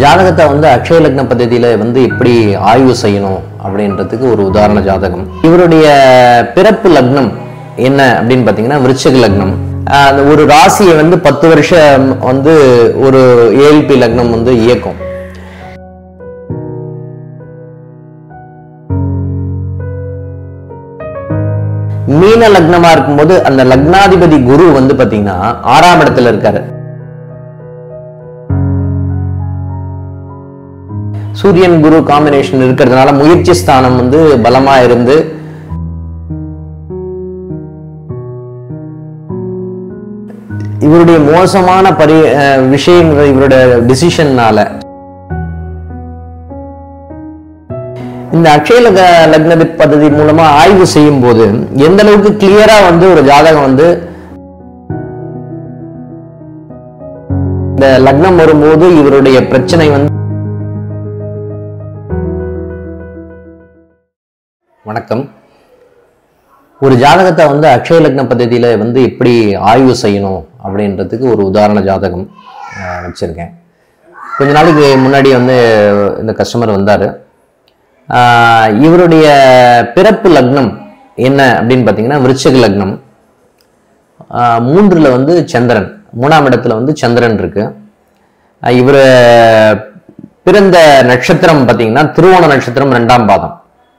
ஜாதகத்தை வந்து அக்ஷய லக்ன பద్ధதியில வந்து எப்படி ஆய்வு செய்யணும் அப்படின்றதுக்கு ஒரு உதாரண ஜாதகம் இவருடைய பிறப்பு லக்னம் என்ன அப்படின்னு பார்த்தீங்கன்னா விருச்சிக லக்னம் ஆஹ் அந்த ஒரு ராசியை வந்து பத்து வருஷம் வந்து ஒரு ஏஎல்பி லக்னம் வந்து இயக்கும் மீன லக்னமா இருக்கும்போது அந்த லக்னாதிபதி குரு வந்து பாத்தீங்கன்னா ஆறாம் இடத்துல இருக்காரு சூரியன் குரு காம்பினேஷன் இருக்கிறதுனால முயற்சி ஸ்தானம் வந்து பலமா இருந்து இவருடைய மோசமான பரி அஹ் விஷயங்கள் இவருடைய டிசிஷன்னால இந்த அக்ஷய லக லக்ன பദ്ധதி மூலமா ஆய்வு செய்யும் போது எந்த அளவுக்கு கிளியரா வந்து ஒரு ஜாதகம் வந்து இந்த லக்னம் வரும்போது இவருடைய பிரச்சனை வந்து வணக்கம் ஒரு ஜாதகத்தை வந்து அக்ஷய லக்ன பద్ధதியில வந்து எப்படி ஆய்வு செய்யணும் அப்படின்றதுக்கு ஒரு உதாரண ஜாதகம் அஹ், வச்சிருக்கேன் கொஞ்ச நாளைக்கு முன்னாடி வந்து இந்த கஸ்டமர் வந்தார் இவருடைய பிறப்பு லக்னம் என்ன அப்படின்னு பார்த்தீங்கன்னா விருச்சிக லக்னம் ஆஹ், மூன்றுல வந்து சந்திரன் மூணாம் இடத்துல வந்து சந்திரன் இருக்கு இவர் பிறந்த நட்சத்திரம் பார்த்தீங்கன்னா திருவோண நட்சத்திரம் ரெண்டாம் பாதம்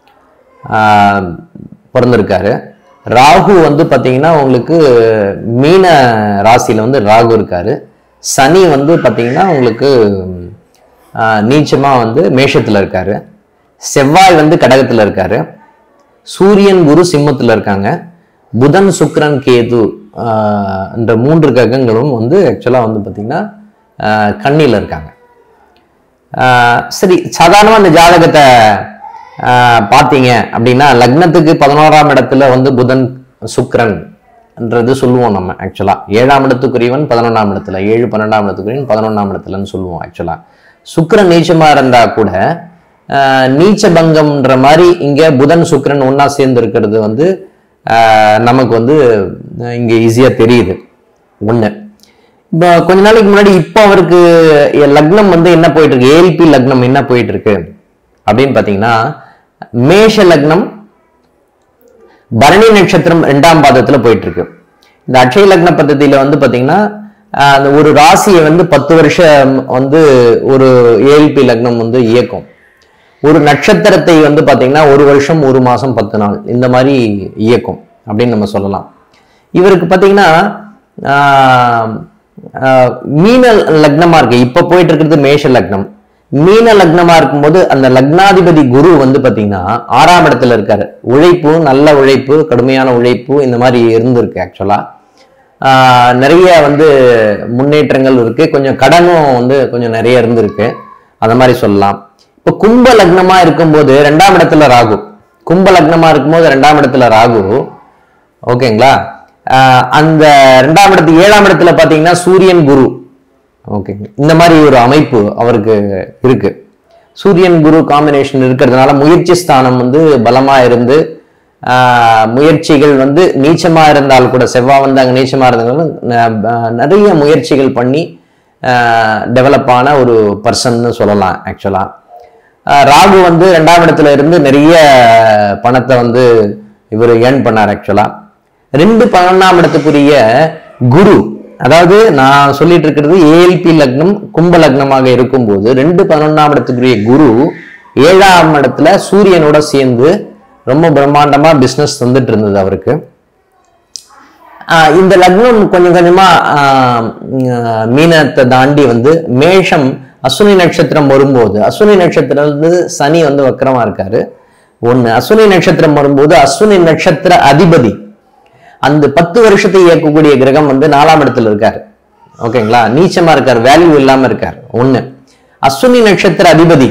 ஆஹ் பிறந்திருக்காரு ராகு வந்து பார்த்தீங்கன்னா உங்களுக்கு மீன ராசியில் வந்து ராகு இருக்காரு சனி வந்து பார்த்தீங்கன்னா உங்களுக்கு நீச்சமாக வந்து மேஷத்தில் இருக்காரு செவ்வாய் வந்து கடகத்தில் இருக்காரு சூரியன் குரு சிம்மத்தில் இருக்காங்க புதன் சுக்கிரன் கேது ஆஹ் என்ற மூன்று கிரகங்களும் வந்து ஆக்சுவலாக வந்து பார்த்தீங்கன்னா கண்ணியில் இருக்காங்க ஆஹ் சரி சாதாரணமாக இந்த ஜாதகத்தை ஆஹ் பார்த்தீங்க அப்படின்னா லக்னத்துக்கு பதினோராம் இடத்துல வந்து புதன் சுக்கிரன் என்றது சொல்லுவோம் நம்ம ஆக்சுவலா ஏழாம் இடத்துக்குரியவன் பதினொன்றாம் இடத்துல ஏழு பன்னெண்டாம் இடத்துக்குரியவன் பதினொன்றாம் இடத்துலன்னு சொல்லுவோம் ஆக்சுவலா சுக்கிரன் நீச்சமா இருந்தா கூட ஆஹ் நீச்ச பங்கம்ன்ற மாதிரி இங்க புதன் சுக்கிரன் ஒண்ணா சேர்ந்து இருக்கிறது வந்து ஆஹ் நமக்கு வந்து ஆஹ் இங்க ஈஸியா தெரியுது ஒண்ணு இப்போ கொஞ்ச நாளைக்கு முன்னாடி இப்போ அவருக்கு லக்னம் வந்து என்ன போயிட்டு இருக்கு ஏஎல்பி லக்னம் என்ன போயிட்டு இருக்கு அப்படின்னு பார்த்தீங்கன்னா மேஷ லக்னம் பரணி நட்சத்திரம் ரெண்டாம் பாதத்துல போயிட்டு இருக்கு இந்த அட்சய லக்ன பద్ధதியில வந்து பாத்தீங்கன்னா ஆஹ், அந்த ஒரு ராசியை வந்து பத்து வருஷம் வந்து ஒரு ஏஎல்பி லக்னம் வந்து இயக்கும் ஒரு நட்சத்திரத்தை வந்து பாத்தீங்கன்னா ஒரு வருஷம் ஒரு மாசம் பத்து நாள் இந்த மாதிரி இயக்கும் அப்படின்னு நம்ம சொல்லலாம் இவருக்கு பாத்தீங்கன்னா ஆஹ், ஆஹ், மீன லக்னமா இருக்கு இப்ப போயிட்டு இருக்கிறது மேஷ லக்னம் மீன லக்னமா இருக்கும்போது அந்த லக்னாதிபதி குரு வந்து பாத்தீங்கன்னா ஆறாம் இடத்துல இருக்காரு உழைப்பு நல்ல உழைப்பு கடுமையான உழைப்பு இந்த மாதிரி இருந்திருக்கு ஆக்சுவலா நிறைய வந்து முன்னேற்றங்கள் இருக்கு கொஞ்சம் கடனும் வந்து கொஞ்சம் நிறைய இருந்திருக்கு அந்த மாதிரி சொல்லலாம் இப்போ கும்ப லக்னமா இருக்கும்போது ரெண்டாம் இடத்துல ராகு கும்ப லக்னமா இருக்கும்போது ரெண்டாம் இடத்துல ராகு ஓகேங்களா ஆஹ் அந்த ரெண்டாம் இடத்து ஏழாம் இடத்துல பாத்தீங்கன்னா சூரியன் குரு ஓகே இந்த மாதிரி ஒரு அமைப்பு அவருக்கு இருக்கு சூரியன் குரு காம்பினேஷன் இருக்கிறதுனால முயற்சி ஸ்தானம் வந்து பலமா இருந்து ஆஹ் முயற்சிகள் வந்து நீச்சமா இருந்தால் கூட செவ்வா வந்து அங்க நீச்சமா இருந்தாலும் ந- நிறைய முயற்சிகள் பண்ணி டெவலப் ஆன ஒரு பர்சன்னு சொல்லலாம் ஆக்சுவலா ராகு வந்து ரெண்டாம் இடத்துல இருந்து நிறைய பணத்தை வந்து இவர் ஏர்ன் பண்ணார் ஆக்சுவலா ரெண்டு பன்னெண்டாம் இடத்துக்குரிய குரு அதாவது நான் சொல்லிட்டு இருக்கிறது ஏஎல்பி லக்னம் கும்ப லக்னமாக இருக்கும்போது ரெண்டு பதினொன்றாம் இடத்துக்குரிய குரு ஏழாம் இடத்துல சூரியனோட சேர்ந்து ரொம்ப பிரம்மாண்டமா பிசினஸ் தந்துட்டு இருந்தது அவருக்கு ஆஹ் இந்த லக்னம் கொஞ்சம் கொஞ்சமா ஆஹ் உம் மீனத்தை தாண்டி வந்து மேஷம் அஸ்வினி நட்சத்திரம் வரும்போது அஸ்வினி நட்சத்திரம் வந்து சனி வந்து வக்கரமா இருக்காரு ஒண்ணு அஸ்வினி நட்சத்திரம் வரும்போது அஸ்வினி நட்சத்திர அதிபதி அந்த பத்து வருஷத்தை இயக்கக்கூடிய கிரகம் வந்து நாலாம் இடத்துல இருக்காரு ஓகேங்களா நீச்சமா இருக்காரு வேல்யூ இல்லாம இருக்காரு ஒண்ணு அஸ்வினி நட்சத்திர அதிபதி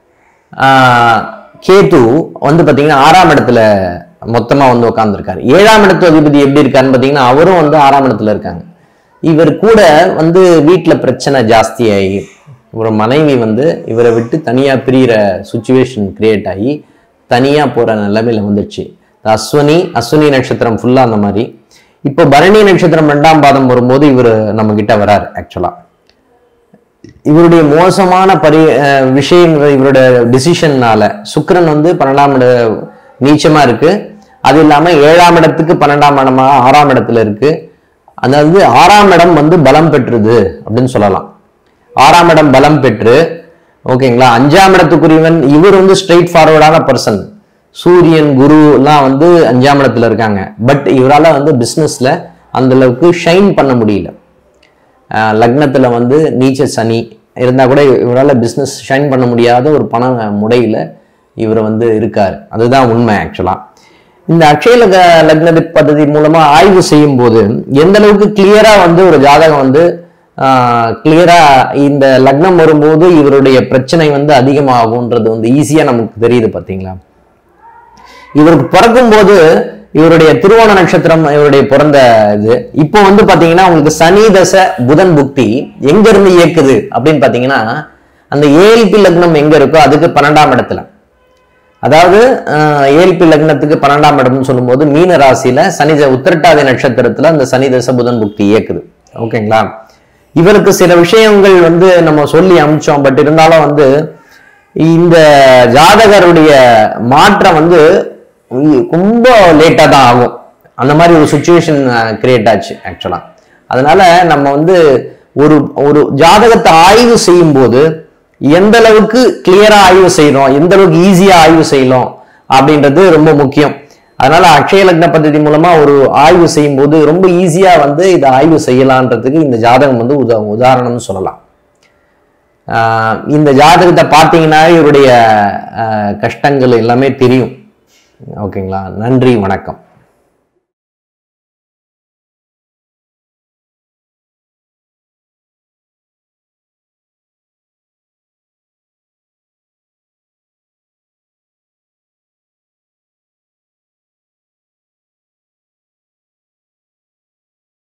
ஆஹ் கேது வந்து பாத்தீங்கன்னா ஆறாம் இடத்துல மொத்தமா வந்து உட்கார்ந்துருக்காரு ஏழாம் இடத்து அதிபதி எப்படி இருக்காருன்னு பாத்தீங்கன்னா அவரும் வந்து ஆறாம் இடத்துல இருக்காங்க இவர் கூட வந்து வீட்டுல பிரச்சனை ஜாஸ்தியாகி ஒரு மனைவி வந்து இவரை விட்டு தனியா பிரியிற சுச்சுவேஷன் கிரியேட் ஆகி தனியா போற நிலைமையில வந்துடுச்சு இந்த அஸ்வினி அஸ்வினி நட்சத்திரம் ஃபுல்லா அந்த மாதிரி இப்போ பரணி நட்சத்திரம் ரெண்டாம் பாதம் வரும்போது இவர் நம்ம கிட்ட வராரு ஆக்சுவலா இவருடைய மோசமான பரி அஹ் விஷயங்கள் இவருடைய டிசிஷன்னால சுக்கிரன் வந்து பன்னெண்டாம் இட நீச்சமா இருக்கு அது இல்லாம ஏழாம் இடத்துக்கு பன்னெண்டாம் இடமா ஆறாம் இடத்துல இருக்கு அதாவது ஆறாம் இடம் வந்து பலம் பெற்றுது அப்படின்னு சொல்லலாம் ஆறாம் இடம் பலம் பெற்று ஓகேங்களா அஞ்சாம் இடத்துக்குரியவன் இவர் வந்து ஸ்ட்ரெயிட் ஃபார்வர்டான பர்சன் சூரியன் குரு எல்லாம் வந்து அஞ்சாம் இடத்துல இருக்காங்க பட் இவரால வந்து பிசினஸ்ல அந்த அளவுக்கு ஷைன் பண்ண முடியல ஆஹ் லக்னத்துல வந்து நீச்ச சனி இருந்தா கூட இவரால் பிஸ்னஸ் ஷைன் பண்ண முடியாத ஒரு பண முடையில இவர் வந்து இருக்கார் அதுதான் உண்மை ஆக்சுவலா இந்த அக்ஷய லக லக்ன பദ്ധதி மூலமா ஆய்வு செய்யும் போது எந்த அளவுக்கு கிளியரா வந்து ஒரு ஜாதகம் வந்து கிளியரா இந்த லக்னம் வரும்போது இவருடைய பிரச்சனை வந்து அதிகமாகும்ன்றது வந்து ஈஸியா நமக்கு தெரியுது பாத்தீங்களா இவருக்கு பிறக்கும் போது இவருடைய திருவோண நட்சத்திரம் இவருடைய பிறந்த இது இப்போ வந்து பாத்தீங்கன்னா உங்களுக்கு சனி தசை புதன் புக்தி எங்க இருந்து இயக்குது அப்படின்னு பாத்தீங்கன்னா அந்த ஏஎல்பி லக்னம் எங்க இருக்கோ அதுக்கு பன்னெண்டாம் இடத்துல அதாவது ஏஎல்பி லக்னத்துக்கு பன்னெண்டாம் இடம்னு சொல்லும்போது மீன ராசியில சனி த- உத்திரட்டாதி நட்சத்திரத்துல அந்த சனி தசை புதன் புக்தி இயக்குது ஓகேங்களா இவருக்கு சில விஷயங்கள் வந்து நம்ம சொல்லி அமிச்சோம் பட் இருந்தாலும் வந்து இந்த ஜாதகருடைய மாற்றம் வந்து உம் ரொம்ப லேட்டா தான் ஆகும் அந்த மாதிரி ஒரு சுச்சுவேஷன் கிரியேட் ஆச்சு ஆக்சுவலா அதனால நம்ம வந்து ஒரு ஒரு ஜாதகத்தை ஆய்வு செய்யும் போது எந்த அளவுக்கு கிளியரா ஆய்வு செய்யறோம் எந்த அளவுக்கு ஈஸியா ஆய்வு செய்யலாம் அப்படின்றது ரொம்ப முக்கியம் அதனால அக்ஷய லக்ன பദ്ധதி மூலமா ஒரு ஆய்வு செய்யும் போது ரொம்ப ஈஸியா வந்து இதை ஆய்வு செய்யலான்றதுக்கு இந்த ஜாதகம் வந்து உதா உதாரணம்னு சொல்லலாம் ஆஹ் இந்த ஜாதகத்தை பார்த்தீங்கன்னா இவருடைய ஆஹ் கஷ்டங்கள் எல்லாமே தெரியும் ஓகேங்களா நன்றி வணக்கம்